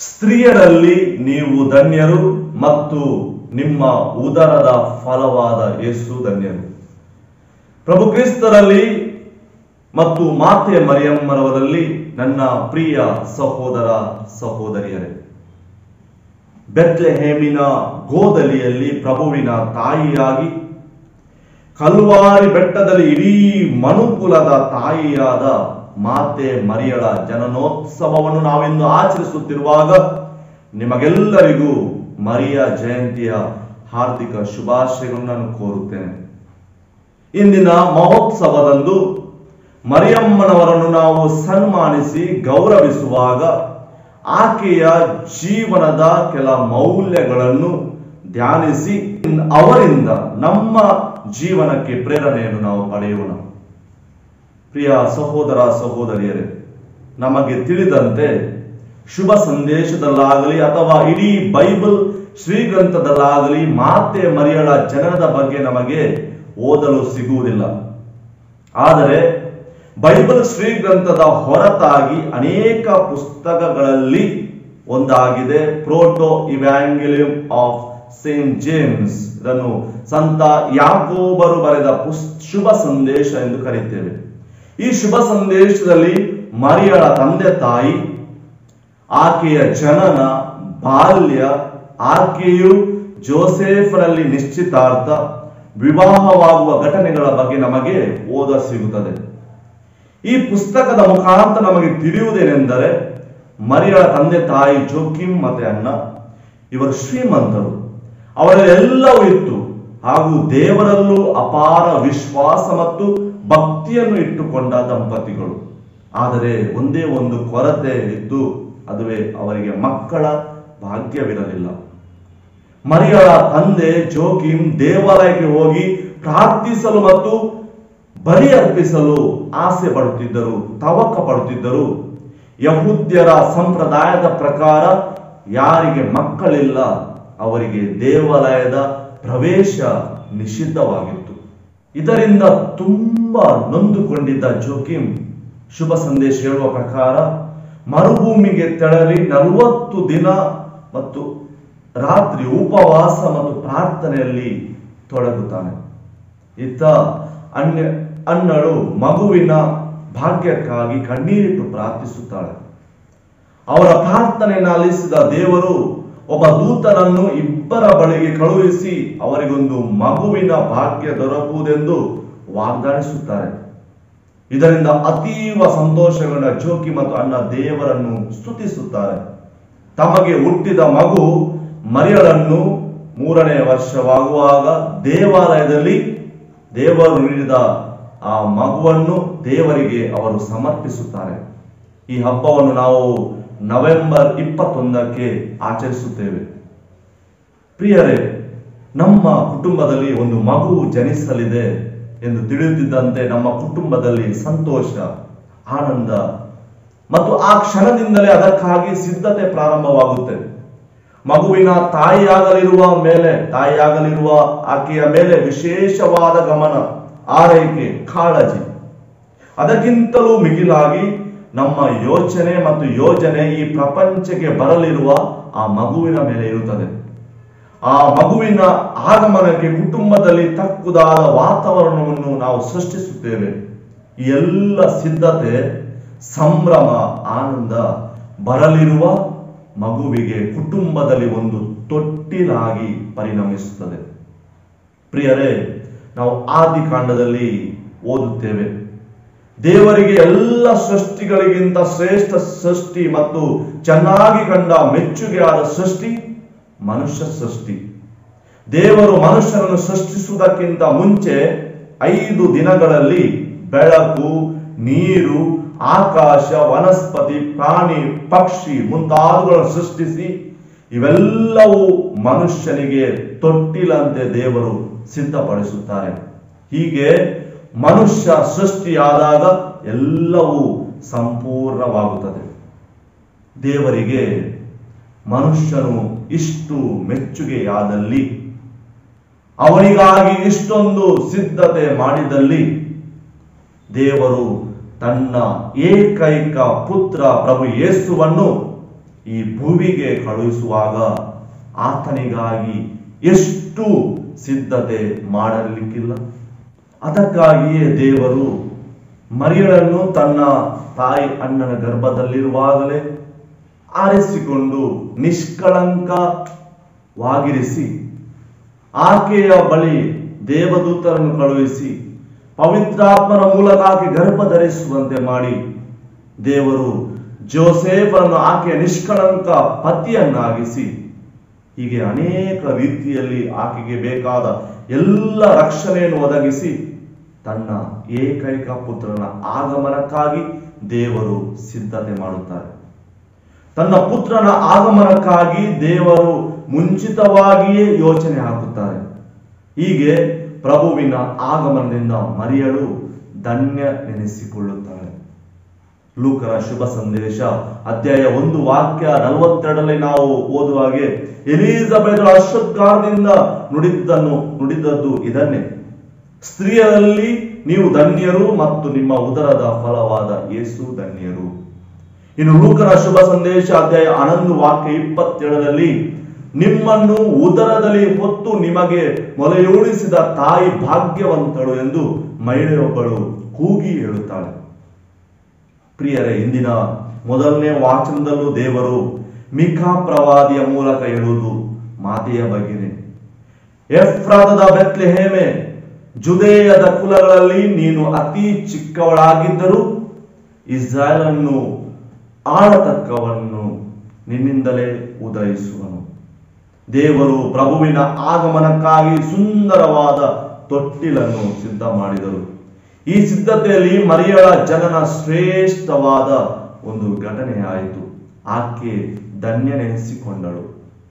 ಸ್ತ್ರೀಯರಲ್ಲಿ ನೀವು ಧನ್ಯರು ಮತ್ತು ನಿಮ್ಮ ಉದರದ ಫಲವಾದ ಯೇಸು ಧನ್ಯರು ಪ್ರಭು ಕ್ರಿಸ್ತರಲ್ಲಿ ಮತ್ತು ಮಾತೆ ಮರಿಯಮ್ಮರವರಲ್ಲಿ ನನ್ನ ಪ್ರಿಯ ಸಹೋದರ ಸಹೋದರಿಯರೇ ಬೆತ್ಲೆಹೇಮಿನ ಗೋದಲಿಯಲ್ಲಿ ಪ್ರಭುವಿನ ತಾಯಿಯಾಗಿ ಕಲ್ವಾರಿ ಬೆಟ್ಟದಲ್ಲಿ ಇಡೀ ಮನುಕುಲದ ತಾಯಿಯಾದ ಮಾತೆ ಮರಿಯಳ ಜನನೋತ್ಸವವನ್ನು ನಾವಿಂದು ಆಚರಿಸುತ್ತಿರುವಾಗ ನಿಮಗೆಲ್ಲರಿಗೂ ಮರಿಯ ಜಯಂತಿಯ ಹಾರ್ದಿಕ ಶುಭಾಶಯಗಳನ್ನು ನಾನು ಕೋರುತ್ತೇನೆ ಇಂದಿನ ಮಹೋತ್ಸವದಂದು ಮರಿಯಮ್ಮನವರನ್ನು ನಾವು ಸನ್ಮಾನಿಸಿ ಗೌರವಿಸುವಾಗ ಆಕೆಯ ಜೀವನದ ಕೆಲ ಮೌಲ್ಯಗಳನ್ನು ಧ್ಯಾನಿಸಿ ಅವರಿಂದ ನಮ್ಮ ಜೀವನಕ್ಕೆ ಪ್ರೇರಣೆಯನ್ನು ನಾವು ಪಡೆಯೋಣ ಪ್ರಿಯ ಸಹೋದರ ಸಹೋದರಿಯರೇ ನಮಗೆ ತಿಳಿದಂತೆ ಶುಭ ಸಂದೇಶದಲ್ಲಾಗಲಿ ಅಥವಾ ಇಡೀ ಬೈಬಲ್ ಶ್ರೀಗ್ರಂಥದಲ್ಲಾಗಲಿ ಮಾತೆ ಮರಿಯಳ ಜನನದ ಬಗ್ಗೆ ನಮಗೆ ಓದಲು ಸಿಗುವುದಿಲ್ಲ ಆದರೆ ಬೈಬಲ್ ಶ್ರೀಗ್ರಂಥದ ಹೊರತಾಗಿ ಅನೇಕ ಪುಸ್ತಕಗಳಲ್ಲಿ ಒಂದಾಗಿದೆ protoevangelium of Saint James ಇದನ್ನು ಸಂತ ಯಾಕೋಬರು ಬರೆದ ಪುಸ್ ಶುಭ ಸಂದೇಶ ಎಂದು ಕರೆಯುತ್ತೇವೆ ಈ ಶುಭ ಸಂದೇಶದಲ್ಲಿ ಮರಿಯಳ ತಂದೆ ತಾಯಿ ಆಕೆಯ ಜನನ ಬಾಲ್ಯ ಆಕೆಯು ಜೋಸೆಫರಲ್ಲಿ ನಿಶ್ಚಿತಾರ್ಥ ವಿವಾಹವಾಗುವ ಘಟನೆಗಳ ಬಗ್ಗೆ ನಮಗೆ ಓದ ಸಿಗುತ್ತದೆ ಈ ಪುಸ್ತಕದ ಮುಖಾಂತರ ನಮಗೆ ತಿಳಿಯುವುದೇನೆಂದರೆ ಮರಿಯಳ ತಂದೆ ತಾಯಿ ಜೋಕಿಮ್ ಮತ್ತೆ ಅಣ್ಣ ಇವರು ಶ್ರೀಮಂತರು ಅವರೆಲ್ಲವೂ ಇತ್ತು ಹಾಗೂ ದೇವರಲ್ಲೂ ಅಪಾರ ವಿಶ್ವಾಸ ಮತ್ತು ಭಕ್ತಿಯನ್ನು ಇಟ್ಟುಕೊಂಡ ದಂಪತಿಗಳು ಆದರೆ ಒಂದೇ ಒಂದು ಕೊರತೆ ಇದ್ದು ಅದುವೇ ಅವರಿಗೆ ಮಕ್ಕಳ ಭಾಗ್ಯವಿರಲಿಲ್ಲ ಮರಿಯಳ ತಂದೆ ಜೋಕಿಮ್ ದೇವಾಲಯಕ್ಕೆ ಹೋಗಿ ಪ್ರಾರ್ಥಿಸಲು ಮತ್ತು ಬಲಿ ಅರ್ಪಿಸಲು ಆಸೆ ಪಡುತ್ತಿದ್ದರು ತವಕ ಪಡುತ್ತಿದ್ದರು ಯಹುದ್ಯರ ಸಂಪ್ರದಾಯದ ಪ್ರಕಾರ ಯಾರಿಗೆ ಮಕ್ಕಳಿಲ್ಲ ಅವರಿಗೆ ದೇವಾಲಯದ ಪ್ರವೇಶ ನಿಷಿದ್ಧವಾಗಿತ್ತು ಇದರಿಂದ ತುಂಬಾ ನೊಂದುಕೊಂಡಿದ್ದ ಜೋಕಿಮ್ ಶುಭ ಸಂದೇಶ ಹೇಳುವ ಪ್ರಕಾರ ಮರುಭೂಮಿಗೆ ತೆರಳಿ ನಲವತ್ತು ದಿನ ಮತ್ತು ರಾತ್ರಿ ಉಪವಾಸ ಮತ್ತು ಪ್ರಾರ್ಥನೆಯಲ್ಲಿ ತೊಡಗುತ್ತಾನೆ ಇತ್ತ ಅನ್ಯ ಅಣ್ಣಳು ಮಗುವಿನ ಭಾಗ್ಯಕ್ಕಾಗಿ ಕಣ್ಣೀರಿಟ್ಟು ಪ್ರಾರ್ಥಿಸುತ್ತಾಳೆ ಅವರ ಪ್ರಾರ್ಥನೆಯನ್ನು ಆಲಿಸಿದ ದೇವರು ಒಬ್ಬ ದೂತನನ್ನು ಇಬ್ಬರ ಬಳಿಗೆ ಕಳುಹಿಸಿ ಅವರಿಗೊಂದು ಮಗುವಿನ ಭಾಗ್ಯ ದೊರಕುವುದೆಂದು ವಾಗ್ದಾನಿಸುತ್ತಾರೆ ಇದರಿಂದ ಅತೀವ ಸಂತೋಷಗೊಂಡ ಜೋಕಿ ಮತ್ತು ಅಣ್ಣ ದೇವರನ್ನು ಸ್ತುತಿಸುತ್ತಾರೆ ತಮಗೆ ಹುಟ್ಟಿದ ಮಗು ಮರಿಯಳನ್ನು ಮೂರನೇ ವರ್ಷವಾಗುವಾಗ ದೇವಾಲಯದಲ್ಲಿ ದೇವರು ನೀಡಿದ ಆ ಮಗುವನ್ನು ದೇವರಿಗೆ ಅವರು ಸಮರ್ಪಿಸುತ್ತಾರೆ ಈ ಹಬ್ಬವನ್ನು ನಾವು ನವೆಂಬರ್ ಇಪ್ಪತ್ತೊಂದಕ್ಕೆ ಆಚರಿಸುತ್ತೇವೆ ಪ್ರಿಯರೇ ನಮ್ಮ ಕುಟುಂಬದಲ್ಲಿ ಒಂದು ಮಗು ಜನಿಸಲಿದೆ ಎಂದು ತಿಳಿಯುತ್ತಿದ್ದಂತೆ ನಮ್ಮ ಕುಟುಂಬದಲ್ಲಿ ಸಂತೋಷ ಆನಂದ ಮತ್ತು ಆ ಕ್ಷಣದಿಂದಲೇ ಅದಕ್ಕಾಗಿ ಸಿದ್ಧತೆ ಪ್ರಾರಂಭವಾಗುತ್ತೆ ಮಗುವಿನ ತಾಯಿಯಾಗಲಿರುವ ಮೇಲೆ ತಾಯಿಯಾಗಲಿರುವ ಆಕೆಯ ಮೇಲೆ ವಿಶೇಷವಾದ ಗಮನ ಆರೈಕೆ ಕಾಳಜಿ ಅದಕ್ಕಿಂತಲೂ ಮಿಗಿಲಾಗಿ ನಮ್ಮ ಯೋಚನೆ ಮತ್ತು ಯೋಜನೆ ಈ ಪ್ರಪಂಚಕ್ಕೆ ಬರಲಿರುವ ಆ ಮಗುವಿನ ಮೇಲೆ ಇರುತ್ತದೆ ಆ ಮಗುವಿನ ಆಗಮನಕ್ಕೆ ಕುಟುಂಬದಲ್ಲಿ ತಕ್ಕುದಾದ ವಾತಾವರಣವನ್ನು ನಾವು ಸೃಷ್ಟಿಸುತ್ತೇವೆ ಈ ಎಲ್ಲ ಸಿದ್ಧತೆ ಸಂಭ್ರಮ ಆನಂದ ಬರಲಿರುವ ಮಗುವಿಗೆ ಕುಟುಂಬದಲ್ಲಿ ಒಂದು ತೊಟ್ಟಿಲಾಗಿ ಪರಿಣಮಿಸುತ್ತದೆ ಪ್ರಿಯರೇ ನಾವು ಆದಿಕಾಂಡದಲ್ಲಿ ಓದುತ್ತೇವೆ ದೇವರಿಗೆ ಎಲ್ಲ ಸೃಷ್ಟಿಗಳಿಗಿಂತ ಶ್ರೇಷ್ಠ ಸೃಷ್ಟಿ ಮತ್ತು ಚೆನ್ನಾಗಿ ಕಂಡ ಮೆಚ್ಚುಗೆಯಾದ ಸೃಷ್ಟಿ ಮನುಷ್ಯ ಸೃಷ್ಟಿ ದೇವರು ಮನುಷ್ಯನನ್ನು ಸೃಷ್ಟಿಸುವುದಕ್ಕಿಂತ ಮುಂಚೆ ಐದು ದಿನಗಳಲ್ಲಿ ಬೆಳಕು ನೀರು ಆಕಾಶ ವನಸ್ಪತಿ ಪ್ರಾಣಿ ಪಕ್ಷಿ ಮುಂತಾದವುಗಳನ್ನು ಸೃಷ್ಟಿಸಿ ಇವೆಲ್ಲವೂ ಮನುಷ್ಯನಿಗೆ ತೊಟ್ಟಿಲಂತೆ ದೇವರು ಸಿದ್ಧಪಡಿಸುತ್ತಾರೆ ಹೀಗೆ ಮನುಷ್ಯ ಸೃಷ್ಟಿಯಾದಾಗ ಎಲ್ಲವೂ ಸಂಪೂರ್ಣವಾಗುತ್ತದೆ ದೇವರಿಗೆ ಮನುಷ್ಯನು ಇಷ್ಟು ಮೆಚ್ಚುಗೆಯಾದಲ್ಲಿ ಅವನಿಗಾಗಿ ಇಷ್ಟೊಂದು ಸಿದ್ಧತೆ ಮಾಡಿದಲ್ಲಿ ದೇವರು ತನ್ನ ಏಕೈಕ ಪುತ್ರ ಪ್ರಭು ಯೇಸುವನ್ನು ಈ ಭೂಮಿಗೆ ಕಳುಹಿಸುವಾಗ ಆತನಿಗಾಗಿ ಎಷ್ಟು ಸಿದ್ಧತೆ ಮಾಡಲಿಕ್ಕಿಲ್ಲ ಅದಕ್ಕಾಗಿಯೇ ದೇವರು ಮರಿಯಳನ್ನು ತನ್ನ ತಾಯಿ ಅಣ್ಣನ ಗರ್ಭದಲ್ಲಿರುವಾಗಲೇ ಆರಿಸಿಕೊಂಡು ನಿಷ್ಕಳಂಕವಾಗಿರಿಸಿ ಆಕೆಯ ಬಳಿ ದೇವದೂತರನ್ನು ಕಳುಹಿಸಿ ಪವಿತ್ರಾತ್ಮನ ಮೂಲಕ ಆಕೆ ಗರ್ಭ ಧರಿಸುವಂತೆ ಮಾಡಿ ದೇವರು ಜೋಸೇಫರನ್ನು ಆಕೆಯ ನಿಷ್ಕಳಂಕ ಪತಿಯನ್ನಾಗಿಸಿ ಹೀಗೆ ಅನೇಕ ರೀತಿಯಲ್ಲಿ ಆಕೆಗೆ ಬೇಕಾದ ಎಲ್ಲ ರಕ್ಷಣೆಯನ್ನು ಒದಗಿಸಿ ತನ್ನ ಏಕೈಕ ಪುತ್ರನ ಆಗಮನಕ್ಕಾಗಿ ದೇವರು ಸಿದ್ಧತೆ ಮಾಡುತ್ತಾರೆ ತನ್ನ ಪುತ್ರನ ಆಗಮನಕ್ಕಾಗಿ ದೇವರು ಮುಂಚಿತವಾಗಿಯೇ ಯೋಚನೆ ಹಾಕುತ್ತಾರೆ ಹೀಗೆ ಪ್ರಭುವಿನ ಆಗಮನದಿಂದ ಮರಿಯಳು ಧನ್ಯ ನೆನೆಸಿಕೊಳ್ಳುತ್ತಾಳೆ ಲೂಕರ ಶುಭ ಸಂದೇಶ ಅಧ್ಯಾಯ ಒಂದು ವಾಕ್ಯ ನಲವತ್ತೆರಡರಲ್ಲಿ ನಾವು ಓದುವ ಹಾಗೆ ಎಲಿಜಬೆತ್ ಅಶ್ವತ್ಕಾರದಿಂದ ನುಡಿದ್ದನ್ನು ನುಡಿದದ್ದು ಇದನ್ನೇ ಸ್ತ್ರೀಯರಲ್ಲಿ ನೀವು ಧನ್ಯರು ಮತ್ತು ನಿಮ್ಮ ಉದರದ ಫಲವಾದ ಯೇಸು ಧನ್ಯರು ಇನ್ನು ಲೂಕನ ಶುಭ ಸಂದೇಶ ಅಧ್ಯಾಯ ಹನ್ನೊಂದು ವಾಕ್ಯ ಇಪ್ಪತ್ತೇಳರಲ್ಲಿ ನಿಮ್ಮನ್ನು ಉದರದಲ್ಲಿ ಹೊತ್ತು ನಿಮಗೆ ಮೊಲೆಯೂಡಿಸಿದ ತಾಯಿ ಭಾಗ್ಯವಂತಳು ಎಂದು ಮಹಿಳೆಯೊಬ್ಬಳು ಕೂಗಿ ಹೇಳುತ್ತಾಳೆ ಪ್ರಿಯರೇ ಇಂದಿನ ಮೊದಲನೇ ವಾಚನದಲ್ಲೂ ದೇವರು ಮಿಖಾ ಪ್ರವಾದಿಯ ಮೂಲಕ ಹೇಳುವುದು ಮಾತೆಯ ಬಗ್ಗೆನೆ ಎಫ್ರಾದದ ಬೆತ್ಲೆಹೇಮೆ ಜುದೇಯದ ಕುಲಗಳಲ್ಲಿ ನೀನು ಅತಿ ಚಿಕ್ಕವಳಾಗಿದ್ದರೂ ಇಸ್ರಾಯೇಲನ್ನು ಆಳತಕ್ಕವನ್ನು ನಿನ್ನಿಂದಲೇ ಉದಯಿಸುವನು ದೇವರು ಪ್ರಭುವಿನ ಆಗಮನಕ್ಕಾಗಿ ಸುಂದರವಾದ ತೊಟ್ಟಿಲನ್ನು ಸಿದ್ಧ ಮಾಡಿದರು ಈ ಸಿದ್ಧತೆಯಲ್ಲಿ ಮರಿಯಳ ಜನನ ಶ್ರೇಷ್ಠವಾದ ಒಂದು ಘಟನೆ ಆಯಿತು ಆಕೆ ಧನ್ಯನೆನಿಸಿಕೊಂಡಳು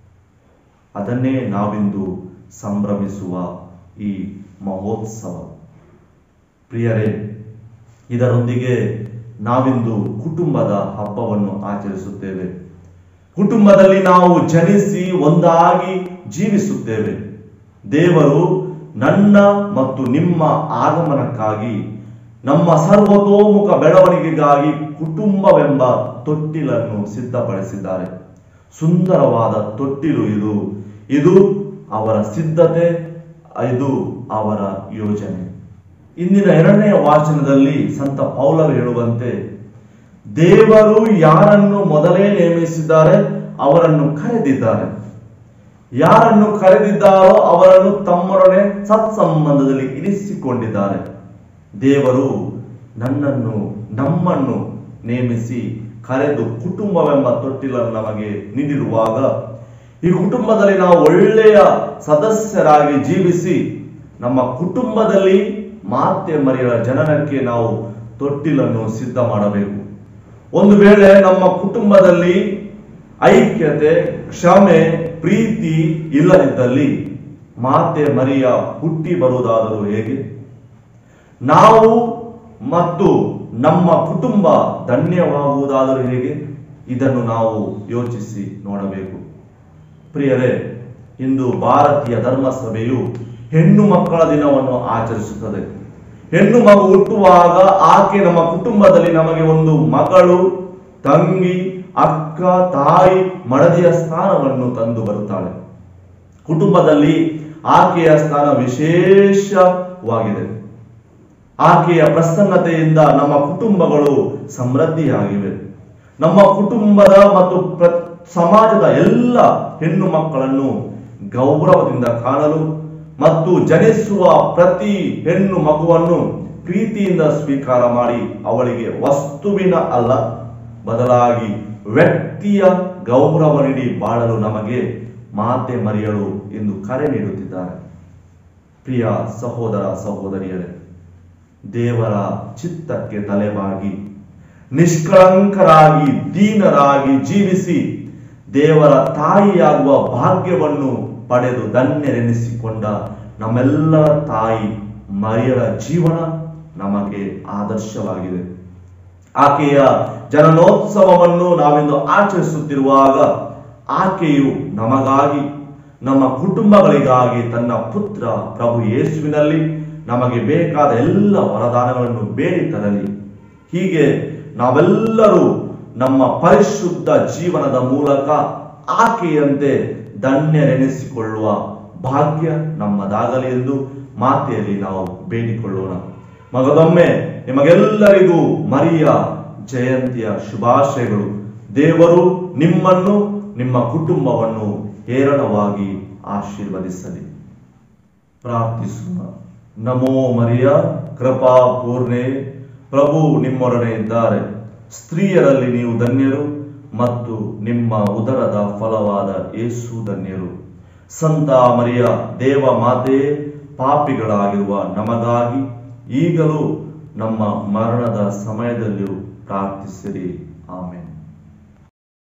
ಅದನ್ನೇ ನಾವಿಂದು ಸಂಭ್ರಮಿಸುವ ಈ ಮಹೋತ್ಸವ ಪ್ರಿಯರೇ ಇದರೊಂದಿಗೆ ನಾವಿಂದು ಕುಟುಂಬದ ಹಬ್ಬವನ್ನು ಆಚರಿಸುತ್ತೇವೆ ಕುಟುಂಬದಲ್ಲಿ ನಾವು ಜನಿಸಿ ಒಂದಾಗಿ ಜೀವಿಸುತ್ತೇವೆ ದೇವರು ನನ್ನ ಮತ್ತು ನಿಮ್ಮ ಆಗಮನಕ್ಕಾಗಿ ನಮ್ಮ ಸರ್ವತೋಮುಖ ಬೆಳವಣಿಗೆಗಾಗಿ ಕುಟುಂಬವೆಂಬ ತೊಟ್ಟಿಲನ್ನು ಸಿದ್ಧಪಡಿಸಿದ್ದಾರೆ ಸುಂದರವಾದ ತೊಟ್ಟಿಲು ಇದು ಇದು ಅವರ ಸಿದ್ಧತೆ ಇದು ಅವರ ಯೋಜನೆ ಇಂದಿನ ಎರಡನೆಯ ವಾಚನದಲ್ಲಿ ಸಂತ ಪೌಲರು ಹೇಳುವಂತೆ ದೇವರು ಯಾರನ್ನು ಮೊದಲೇ ನೇಮಿಸಿದ್ದಾರೆ ಅವರನ್ನು ಕರೆದಿದ್ದಾರೆ ಯಾರನ್ನು ಕರೆದಿದ್ದಾರೋ ಅವರನ್ನು ತಮ್ಮರೊಡನೆ ಸತ್ಸಂಬಂಧದಲ್ಲಿ ಇರಿಸಿಕೊಂಡಿದ್ದಾರೆ ದೇವರು ನನ್ನನ್ನು ನಮ್ಮನ್ನು ನೇಮಿಸಿ ಕರೆದು ಕುಟುಂಬವೆಂಬ ತೊಟ್ಟಿಲನ್ನು ನಮಗೆ ನೀಡಿರುವಾಗ ಈ ಕುಟುಂಬದಲ್ಲಿ ನಾವು ಒಳ್ಳೆಯ ಸದಸ್ಯರಾಗಿ ಜೀವಿಸಿ ನಮ್ಮ ಕುಟುಂಬದಲ್ಲಿ ಮಾತೆ ಮರಿಯಳ ಜನನಕ್ಕೆ ನಾವು ತೊಟ್ಟಿಲನ್ನು ಸಿದ್ಧ ಮಾಡಬೇಕು ಒಂದು ವೇಳೆ ನಮ್ಮ ಕುಟುಂಬದಲ್ಲಿ ಐಕ್ಯತೆ ಕ್ಷಮೆ ಪ್ರೀತಿ ಇಲ್ಲದಿದ್ದಲ್ಲಿ ಮಾತೆ ಮರಿಯ ಹುಟ್ಟಿ ಬರುವುದಾದರೂ ಹೇಗೆ ನಾವು ಮತ್ತು ನಮ್ಮ ಕುಟುಂಬ ಧನ್ಯವಾಗುವುದಾದರೂ ಹೇಗೆ ಇದನ್ನು ನಾವು ಯೋಚಿಸಿ ನೋಡಬೇಕು ಪ್ರಿಯರೇ ಇಂದು ಭಾರತೀಯ ಧರ್ಮಸಭೆಯು ಹೆಣ್ಣು ಮಕ್ಕಳ ದಿನವನ್ನು ಆಚರಿಸುತ್ತದೆ ಹೆಣ್ಣು ಮಗು ಹುಟ್ಟುವಾಗ ಆಕೆ ನಮ್ಮ ಕುಟುಂಬದಲ್ಲಿ ನಮಗೆ ಒಂದು ಮಗಳು ತಂಗಿ ಅಕ್ಕ ತಾಯಿ ಮಡದಿಯ ಸ್ಥಾನವನ್ನು ತಂದು ಬರುತ್ತಾಳೆ ಕುಟುಂಬದಲ್ಲಿ ಆಕೆಯ ಸ್ಥಾನ ವಿಶೇಷವಾಗಿದೆ ಆಕೆಯ ಪ್ರಸನ್ನತೆಯಿಂದ ನಮ್ಮ ಕುಟುಂಬಗಳು ಸಮೃದ್ಧಿಯಾಗಿವೆ ನಮ್ಮ ಕುಟುಂಬದ ಮತ್ತು ಪ್ರ- ಸಮಾಜದ ಎಲ್ಲ ಹೆಣ್ಣು ಮಕ್ಕಳನ್ನು ಗೌರವದಿಂದ ಕಾಣಲು ಮತ್ತು ಜನಿಸುವ ಪ್ರತಿ ಹೆಣ್ಣು ಮಗುವನ್ನು ಪ್ರೀತಿಯಿಂದ ಸ್ವೀಕಾರ ಮಾಡಿ ಅವಳಿಗೆ ವಸ್ತುವಿನ ಅಲ್ಲ ಬದಲಾಗಿ ವ್ಯಕ್ತಿಯ ಗೌರವ ನೀಡಿ ಬಾಳಲು ನಮಗೆ ಮಾತೆ ಮರಿಯಳು ಎಂದು ಕರೆ ನೀಡುತ್ತಿದ್ದಾರೆ ಪ್ರಿಯ ಸಹೋದರ ಸಹೋದರಿಯರೇ ದೇವರ ಚಿತ್ತಕ್ಕೆ ತಲೆಬಾಗಿ ನಿಷ್ಕಳಂಕರಾಗಿ ದೀನರಾಗಿ ಜೀವಿಸಿ ದೇವರ ತಾಯಿಯಾಗುವ ಭಾಗ್ಯವನ್ನು ಪಡೆದು ಧನ್ಯರೆನಿಸಿಕೊಂಡ ನಮ್ಮೆಲ್ಲರ ತಾಯಿ ಮರಿಯಳ ಜೀವನ ನಮಗೆ ಆದರ್ಶವಾಗಿದೆ ಆಕೆಯ ಜನನೋತ್ಸವವನ್ನು ನಾವಿಂದು ಆಚರಿಸುತ್ತಿರುವಾಗ ಆಕೆಯು ನಮಗಾಗಿ ನಮ್ಮ ಕುಟುಂಬಗಳಿಗಾಗಿ ತನ್ನ ಪುತ್ರ ಪ್ರಭು ಯೇಸುವಿನಲ್ಲಿ ನಮಗೆ ಬೇಕಾದ ಎಲ್ಲ ವರದಾನಗಳನ್ನು ಬೇಡಿ ತರಲಿ ಹೀಗೆ ನಾವೆಲ್ಲರೂ ನಮ್ಮ ಪರಿಶುದ್ಧ ಜೀವನದ ಮೂಲಕ ಆಕೆಯಂತೆ ಧನ್ಯರೆನಿಸಿಕೊಳ್ಳುವ ಭಾಗ್ಯ ನಮ್ಮದಾಗಲಿ ಎಂದು ಮಾತೆಯಲ್ಲಿ ನಾವು ಬೇಡಿಕೊಳ್ಳೋಣ ಮಗದೊಮ್ಮೆ ನಿಮಗೆಲ್ಲರಿಗೂ ಮರಿಯ ಜಯಂತಿಯ ಶುಭಾಶಯಗಳು ದೇವರು ನಿಮ್ಮನ್ನು ನಿಮ್ಮ ಕುಟುಂಬವನ್ನು ಹೇರಳವಾಗಿ ಆಶೀರ್ವದಿಸಲಿ ಪ್ರಾರ್ಥಿಸೋಣ ನಮೋ ಮರಿಯ ಕೃಪಾ ಪೂರ್ಣೆ ಪ್ರಭು ನಿಮ್ಮೊಡನೆ ಇದ್ದಾರೆ ಸ್ತ್ರೀಯರಲ್ಲಿ ನೀವು ಧನ್ಯರು ಮತ್ತು ನಿಮ್ಮ ಉದರದ ಫಲವಾದ ಏಸು ಧನ್ಯರು ಸಂತ ಮರಿಯ ದೇವ ಮಾತೆಯೇ ಪಾಪಿಗಳಾಗಿರುವ ನಮಗಾಗಿ ಈಗಲೂ ನಮ್ಮ ಮರಣದ ಸಮಯದಲ್ಲಿಯೂ ಪ್ರಾರ್ಥಿಸಿರಿ ಆಮೇಲೆ